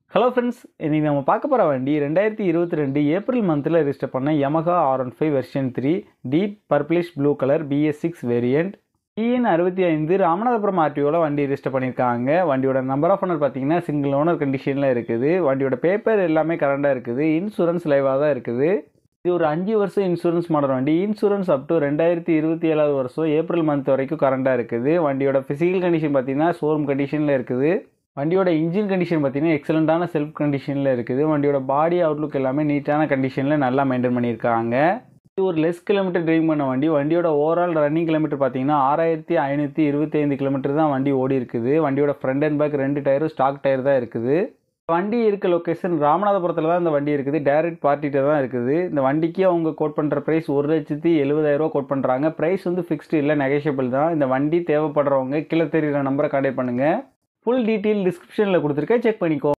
hello friends இன்றைக்கி நம்ம பார்க்க போகிற வண்டி ரெண்டாயிரத்தி இருபத்தி ரெண்டு ஏப்ரல் மந்தில் ரிஜிஸ்டர் பண்ண Yamaha R one five version three deep purplish blue colour BS six variant TN அறுபத்தி ஐந்து ராமநாதபுரம் ஆர்டிஓவில் வண்டி ரிஜிஸ்டர் பண்ணியிருக்காங்க வண்டியோட நம்பர் ஆஃப் ஓனர் பார்த்தீங்கன்னா சிங்கிள் ஓனர் கண்டிஷனில் இருக்குது வண்டியோட பேப்பர் எல்லாமே கரண்டாக இருக்குது இன்சூரன்ஸ் லைவாக தான் இருக்குது இது ஒரு அஞ்சு வருஷம் இன்சூரன்ஸ் மாடல் வண்டி இன்சூரன்ஸ் அப் டு ரெண்டாயிரத்தி இருபத்தி ஏழாவது வருஷம் ஏப்ரல் மந்த் வரைக்கும் கரண்டாக இருக்குது வண்டியோட ஃபிசிக்கல் கண்டிஷன் பார்த்தீங்கன்னா ஷோரூம் கண்டிஷனில் இருக்குது வண்டியோட இன்ஜின் கண்டிஷன் பார்த்தீங்கன்னா எக்ஸலண்ட்டான செல்ஃப் கண்டிஷனில் இருக்குது வண்டியோட பாடி அவுட்லுக் எல்லாமே நீட்டான கண்டிஷனில் நல்லா மெயின்டைன் பண்ணியிருக்காங்க இது ஒரு லெஸ் கிலோமீட்டர் டிரைவ் பண்ண வண்டி வண்டியோட ஓவரால் ரன்னிங் கிலோமீட்டர் பார்த்தீங்கன்னா ஆறாயிரத்தி ஐநூற்றி இருபத்தைந்து கிலோமீட்டர் தான் வண்டி ஓடி இருக்குது வண்டியோட ஃப்ரண்ட் அண்ட் பேக் ரெண்டு டயரும் ஸ்டாக் டயர் தான் இருக்குது வண்டி இருக்க லொக்கேஷன் ராமநாதபுரத்தில் தான் இந்த வண்டி இருக்குது டைரக்ட் பார்ட்டிகிட்ட தான் இருக்குது இந்த வண்டிக்கு அவங்க கோட் பண்ணுற ப்ரைஸ் ஒரு லட்சத்தி எழுபதாயிரரூவா கோட் பண்ணுறாங்க ப்ரைஸ் வந்து ஃபிக்ஸ்டு இல்லை நெகஷியபிள் தான் இந்த வண்டி தேவைப்படுறவங்க கீழே தெரியுற நம்பரை கான்டாக்ட் பண்ணுங்கள் ஃபுல் டீட்டெயில் டிஸ்கிரிப்ஷனில் கொடுத்துருக்கேன் செக் பண்ணிக்கோ